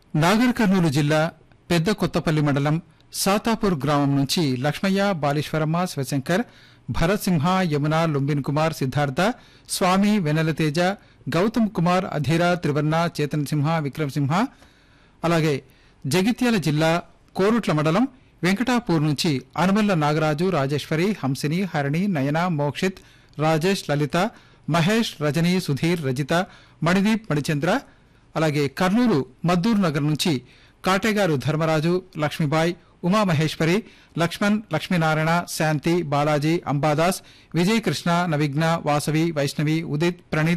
నాగర్ కర్నూలు జిల్లా పెద్ద కొత్తపల్లి మండలం సాతాపూర్ గ్రామం నుంచి లక్ష్మయ్య బాలీశ్వరమ్మ శివశంకర్ భరత్ సింహ యమున లుంబిన్ కుమార్ సిద్ధార్థ స్వామి వెన్నెలతేజ గౌతమ్ కుమార్ అధీర త్రివర్ణ చేతన్ సింహ విక్రమ్ సింహ అలాగే జగిత్యాల జిల్లా కోరుట్ల మండలం వెంకటాపూర్ నుంచి అనుమల్ల నాగరాజు రాజేశ్వరి హంసిని హరిణి నయన మోక్షిత్ రాజేష్ లలిత మహేష్ రజని సుధీర్ రజిత మణిదీప్ మణిచంద్ర అలాగే కర్నూలు మద్దూరు నగర్ నుంచి కాటేగారు ధర్మరాజు లక్ష్మీబాయ్ ఉమామహేశ్వరి లక్ష్మణ్ లక్ష్మీనారాయణ శాంతి బాలాజీ అంబాదాస్ విజయకృష్ణ నవిఘ్న వాసవి వైష్ణవి ఉదిత్ ప్రణీత్